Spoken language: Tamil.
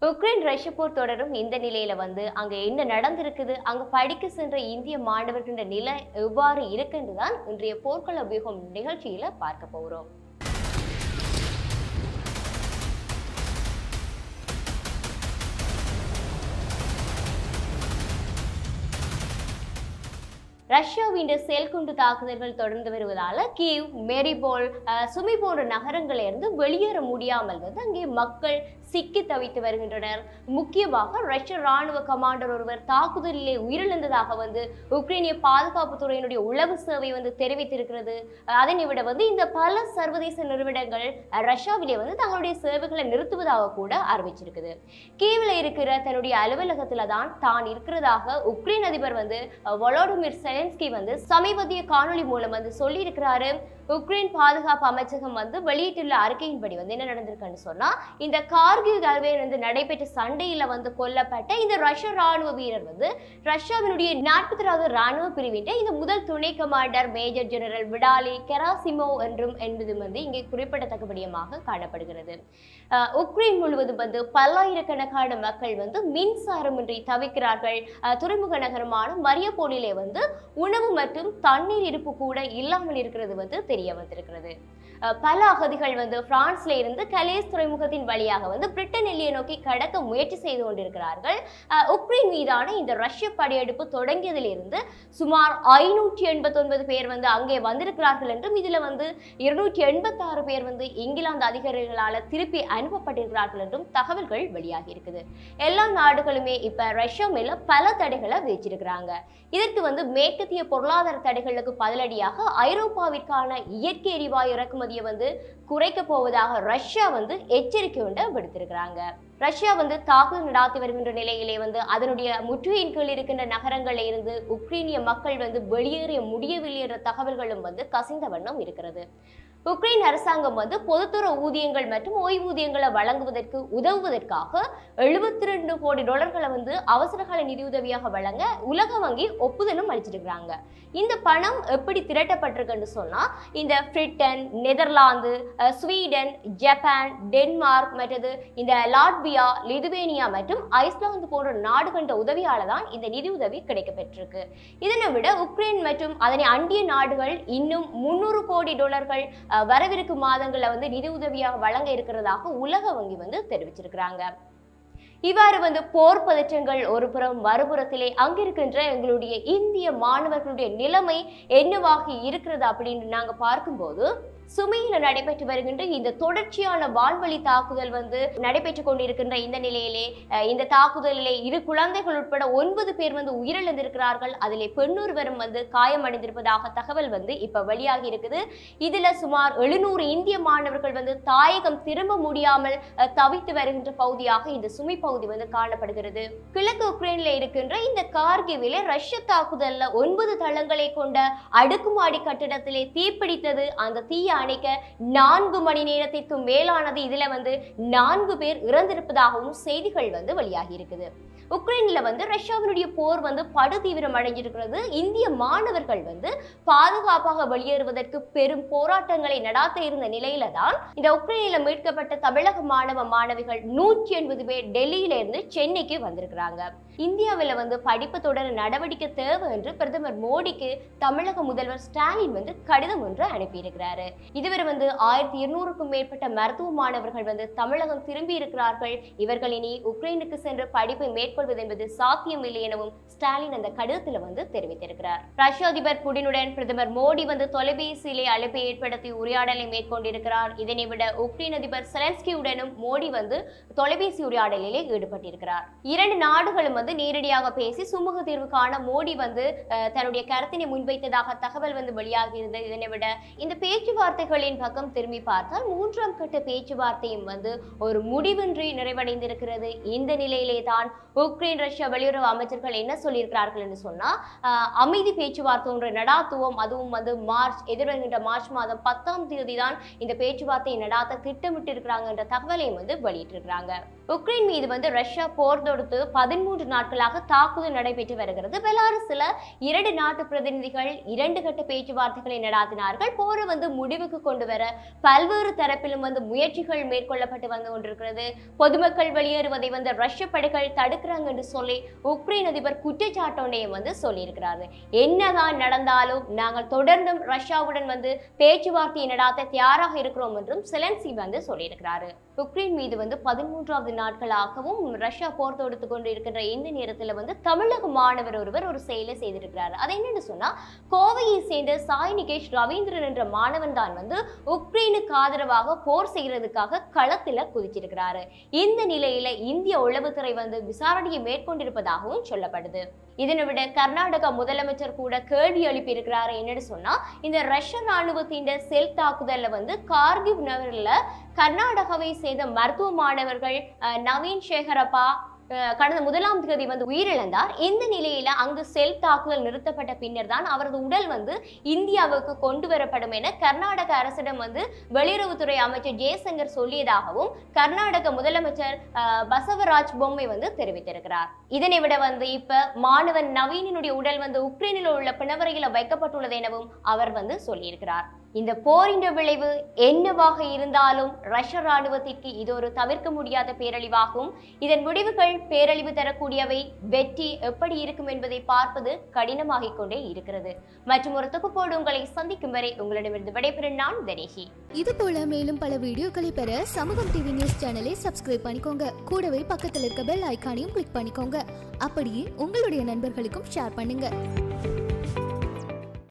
உக்ரைன் ரஷ்ய போர் தொடரும் இந்த நிலையில வந்து அங்க என்ன நடந்திருக்குது அங்க படிக்க சென்ற இந்திய மாணவர்களின் நிலை எவ்வாறு இருக்குன்றுதான் இன்றைய போர்க்கள வியூகம் நிகழ்ச்சியில பார்க்க போகிறோம் ரஷ்யாவின் செயல்குண்டு தாக்குதல்கள் தொடர்ந்து வருவதால கீவ் மெரிபோல் அஹ், சுமி போன்ற நகரங்களிலிருந்து வெளியேற முடியாமல் வந்து அங்கே மக்கள் சிக்கி தவித்து வருகின்றனர் முக்கியமாக ரஷ்ய ராணுவ கமாண்டர் ஒருவர் தாக்குதலிலே உயிரிழந்ததாக வந்து உக்ரைனிய பாதுகாப்பு துறையினுடைய உளவு சேவை வந்து தெரிவித்திருக்கிறது அஹ், அதனை விட வந்து இந்த பல சர்வதேச நிறுவனங்கள் அஹ், ரஷ்யாவிலே வந்து தங்களுடைய சேவைகளை நிறுத்துவதாக கூட அறிவிச்சிருக்குது கீவில் இருக்கிற தன்னுடைய அலுவலகத்துல தான் தான் இருக்கிறதாக உக்ரைன் அதிபர் வந்து அஹ், வொலோடிமிர் செலன்ஸ்கி வந்து சமீபத்திய காணொளி மூலம் வந்து சொல்லியிருக்கிறாரு உக்ரைன் பாதுகாப்பு அமைச்சகம் வந்து வெளியிட்டுள்ள அறிக்கையின்படி வந்து என்ன நடந்திருக்குன்னு சொன்னா இந்த கார்கில் அளவில் வந்து நடைபெற்ற சண்டையில வந்து கொல்லப்பட்ட இந்த ரஷ்ய ராணுவ வீரர் வந்து ரஷ்யாவினுடைய நாற்பத்தி ராணுவ பிரிவின் இந்த முதல் துணை commander major general Vitaly Gerasimov என்றும் என்பது வந்து இங்கே குறிப்பிடத்தக்கபடியமாக காணப்படுகிறது அஹ், உக்ரைன் முழுவதும் வந்து பல்லாயிரக்கணக்கான மக்கள் வந்து மின்சாரமின்றி தவிக்கிறார்கள் அஹ், துறைமுக நகரமான மரியப்போலிலே வந்து உணவு மற்றும் தண்ணீர் இருப்பு கூட இல்லாமல் இருக்கிறது வந்து தெரிய வந்திருக்கிறது அஹ், பல அகதிகள் வந்து பிரான்ஸ்ல இருந்து கலேஸ் துறைமுகத்தின் வழியாக வந்து பிரிட்டன் எல்லையை நோக்கி கடக்க முயற்சி செய்து கொண்டிருக்கிறார்கள் அஹ், உக்ரைன் மீதான இந்த ரஷ்ய படையெடுப்பு தொடங்கியதிலிருந்து சுமார் ஐநூற்றி எண்பத்தொன்பது பேர் வந்து அங்கே வந்திருக்கிறார்கள் என்றும் இதுல வந்து இருநூற்றி எண்பத்தாறு பேர் வந்து இங்கிலாந்து அதிகாரிகளால திருப்பி அனுப்பப்பட்டிருக்கிறார்கள் என்றும் தகவல்கள் வெளியாகி இருக்குது எல்லா நாடுகளுமே இப்ப ரஷ்யா மேல பல தடைகளை விதிச்சிருக்கிறாங்க இதற்கு வந்து மேற்கத்திய பொருளாதார தடைகளுக்கு பதிலடியாக ஐரோப்பாவிற்கான இயற்கை எரிவாயு இறக்குமதியை வந்து குறைக்க போவதாக ரஷ்யா வந்து எச்சரிக்கை ஒன்றை விடுத்திருக்கிறாங்க ரஷ்யா வந்து தாக்குதல் நடாத்தி வருகின்ற நிலையிலே வந்து அதனுடைய முற்றுகையின் கீழ் இருக்கின்ற நகரங்களில் இருந்து உக்ரைனிய மக்கள் வந்து வெளியேற முடியவில்லை என்ற தகவல்களும் வந்து கசிந்த வண்ணம் இருக்கிறது உக்ரைன் அரசாங்கம் வந்து பொதுத்துற ஊதியங்கள் மற்றும் ஓய்வூதியங்களை வழங்குவதற்கு உதவுவதற்காக எழுபத்தி ரெண்டு கோடி டாலர்களை வந்து அவசரகால நிதியுதவியாக வழங்க உலக வங்கி ஒப்புதலும் அளிச்சிருக்கிறாங்க இந்த பணம் எப்படி திரட்டப்பட்டிருக்குன்னு சொன்னா இந்த பிரிட்டன் நெதர்லாந்து அஹ், ஸ்வீடன் ஜப்பான் டென்மார்க் மற்றது இந்த லாட்வியா லிதுவேனியா மற்றும் ஐஸ்லாந்து போன்ற நாடுகள உதவியால தான் இந்த நிதியுதவி கிடைக்கப்பெற்றிருக்கு இதனை விட உக்ரைன் மற்றும் அதனை அண்டிய நாடுகள் இன்னும் முன்னூறு கோடி டாலர்கள் அஹ், வரவிருக்கும் மாதங்களில் வந்து நிதி உதவியாக வழங்க இருக்கிறதாக உலக வங்கி வந்து தெரிவிச்சிருக்கிறாங்க இவ்வாறு வந்து போர் பதற்றங்கள் ஒரு புறம் மறுபுறத்திலே அங்கிருக்கின்ற எங்களுடைய இந்திய மாணவர்களுடைய நிலைமை என்னவாக இருக்கிறது அப்படின்னு நாங்க பார்க்கும்போது சுமையில நடைபெற்று வருகின்ற இந்த தொடர்ச்சியான வான்வழி தாக்குதல் வந்து நடைபெற்று கொண்டிருக்கின்ற இந்த நிலையிலே அஹ், இந்த தாக்குதலிலே இரு குழந்தைகள் உட்பட ஒன்பது பேர் வந்து உயிரிழந்திருக்கிறார்கள் அதிலே பெண்ணொருவரும் வந்து காயமடைந்திருப்பதாக தகவல் வந்து இப்ப வெளியாகி இருக்குது இதுல சுமார் எழுநூறு இந்திய மாணவர்கள் வந்து தாயகம் திரும்ப முடியாமல் அஹ், தவித்து வருகின்ற பகுதியாக இந்த சுமி பகுதி வந்து காணப்படுகிறது கிழக்கு உக்ரைன்ல இருக்கின்ற இந்த கார்கிவில ரஷ்ய தாக்குதல்ல ஒன்பது தளங்களை கொண்ட அடுக்குமாடி கட்டிடத்திலே தீப்பிடித்தது அந்த தீயை அணைக்க நான்கு மணி நேரத்திற்கு மேலானது இதுல வந்து நான்கு பேர் இறந்திருப்பதாகவும் செய்திகள் வந்து வெளியாகி இருக்குது உக்ரைன்ல வந்து ரஷ்யாவினுடைய போர் வந்து படு தீவிரம் அடைஞ்சிருக்கிறது இந்திய மாணவர்கள் வந்து பாதுகாப்பாக வெளியேறுவதற்கு பெரும் போராட்டங்களை நடாத்த இருந்த நிலையில தான் இந்த உக்ரைனில மீட்கப்பட்ட தமிழக மாணவ மாணவிகள் நூற்றி எண்பது பேர் டெல்லியில இருந்து சென்னைக்கு வந்திருக்கிறாங்க இந்தியாவில் வந்து படிப்பு தொடர நடவடிக்கை தேவை என்று பிரதமர் மோடிக்கு தமிழக முதல்வர் ஸ்டாலின் வந்து கடிதம் ஒன்று அனுப்பியிருக்கிறாரு இதுவரை வந்து ஆயிரத்தி இருநூறுக்கும் மேற்பட்ட மருத்துவ மாணவர்கள் வந்து தமிழகம் திரும்பி இருக்கிறார்கள் இவர்கள் இனி உக்ரைனுக்கு சென்று படிப்பை மேற்கொள்வது என்பது சாத்தியமில்லை எனவும் ஸ்டாலின் அந்த கடிதத்தில் வந்து தெரிவித்திருக்கிறார் ரஷ்ய அதிபர் புடினுடன் பிரதமர் மோடி வந்து தொலைபேசியிலே அழைப்பை ஏற்படுத்தி உரையாடலை மேற்கொண்டிருக்கிறார் இதனை விட உக்ரைன் அதிபர் செலன்ஸ்கியுடனும் மோடி வந்து தொலைபேசி உரையாடலிலே ஈடுபட்டிருக்கிறார் இரண்டு நாடுகளும் வந்து நேரடியாக பேசி சுமூக தீர்வு காண மோடி வந்து அஹ், தன்னுடைய கருத்தினை முன்வைத்ததாக தகவல் வந்து வெளியாகிறது இதனை விட இந்த பேச்சுவார்த்தைகளின் பக்கம் திரும்பி பார்த்தால் மூன்றாம் கட்ட பேச்சுவார்த்தையும் வந்து ஒரு முடிவின்றி நிறைவடைந்திருக்கிறது இந்த நிலையிலே தான் உக்ரைன் ரஷ்யா வெளியுறவு அமைச்சர்கள் என்ன சொல்லியிருக்கிறார்கள் என்று சொன்னா அஹ், அமைதி பேச்சுவார்த்தை ஒன்றை நடாத்துவோம் அதுவும் வந்து மார்ச் எதிர்வருகின்ற மார்ச் மாதம் பத்தாம் தேதி தான் இந்த பேச்சுவார்த்தையை நடாத்த திட்டமிட்டு இருக்கிறாங்க என்ற தகவலையும் வந்து வெளியிட்டிருக்கிறாங்க உக்ரைன் மீது வந்து ரஷ்யா போர் தொடுத்து பதிமூன்று நாட்களாக தாக்குதல் நடைபெற்று வருகிறது பெலாரஸ்ல இரண்டு நாட்டு பிரதிநிதிகள் இரண்டு கட்ட பேச்சுவார்த்தைகளை நடாத்தினார்கள் போரை வந்து முடிவுக்கு கொண்டு வர பல்வேறு தரப்பிலும் வந்து முயற்சிகள் மேற்கொள்ளப்பட்டு வந்து கொண்டிருக்கிறது பொதுமக்கள் வெளியேறுவதை வந்து ரஷ்ய படைகள் தடுக்கிறாங்க என்று சொல்லி உக்ரைன் அதிபர் குற்றச்சாட்டோனையும் வந்து சொல்லியிருக்கிறாரு என்னதான் நடந்தாலும் நாங்கள் தொடர்ந்தும் ரஷ்யாவுடன் வந்து பேச்சுவார்த்தையை நடாத்த தயாராக இருக்கிறோம் என்றும் செலன்சி வந்து சொல்லியிருக்கிறாரு உக்ரைன் மீது வந்து பதிமூன்றாவது நாட்களாகவும் ரஷ்யா போர் தொடுத்து கொண்டு இருக்கின்ற இந்த நேரத்தில் வந்து தமிழக மாணவர் ஒருவர் ஒரு செயலை செய்திருக்கிறார் அது என்னன்னு சொன்னா கோவையை சேர்ந்த சாய் நிகேஷ் ரவீந்திரன் என்ற மாணவன் தான் வந்து உக்ரைனுக்கு ஆதரவாக போர் செய்யறதுக்காக களத்துல குதிச்சிருக்கிறாரு இந்த நிலையில இந்திய உளவுத்துறை வந்து விசாரணையை மேற்கொண்டிருப்பதாகவும் சொல்லப்படுது இதனை விட கர்நாடகா முதலமைச்சர் கூட கேள்வி எழுப்பியிருக்கிறாரு என்னன்னு சொன்னா இந்த ரஷ்ய ராணுவத்தின் செல் தாக்குதல்ல வந்து கார்கிவ் நகரில் கர்நாடகாவை சேர்ந்த மருத்துவ மாணவர்கள் அஹ், நவீன் சேகரப்பா அஹ், கடந்த முதலாம் தேதி வந்து உயிரிழந்தார் இந்த நிலையில அங்கு செல் தாக்குதல் நிறுத்தப்பட்ட பின்னர் தான் அவரது உடல் வந்து இந்தியாவுக்கு கொண்டு வரப்படும் என கர்நாடக அரசிடம் வந்து வெளியுறவுத்துறை அமைச்சர் ஜெயசங்கர் சொல்லியதாகவும் கர்நாடக முதலமைச்சர் அஹ், பசவராஜ் பொம்மை வந்து தெரிவித்திருக்கிறார் இதனை விட வந்து இப்ப மாணவன் நவீனினுடைய உடல் வந்து உக்ரைனில் உள்ள பிணவரையில வைக்கப்பட்டுள்ளது எனவும் அவர் வந்து சொல்லியிருக்கிறார் இந்த போரின் விளைவு என்னவாக இருந்தாலும் ரஷ்ய ராணுவத்திற்கு இது ஒரு தவிர்க்க முடியாத பேரழிவாகும் இதன் முடிவுகள் பேரழிவு தரக்கூடியவை வெற்றி எப்படி இருக்கும் என்பதை பார்ப்பது கடினமாகிக் கொண்டே இருக்கிறது மற்றும் ஒரு தொகுப்போடு உங்களை சந்திக்கும் வரை உங்களிடமிருந்து விடைபெறும் நான் தனேஷி இது போல மேலும் பல வீடியோக்களை பெற சமூகம் டிவி நியூஸ் சேனலை சப்ஸ்கிரைப் பண்ணிக்கோங்க கூடவே பக்கத்தில் இருக்க பெல் ஐகானையும் கிளிக் பண்ணிக்கோங்க அப்படியே உங்களுடைய நண்பர்களுக்கும் ஷேர் பண்ணுங்க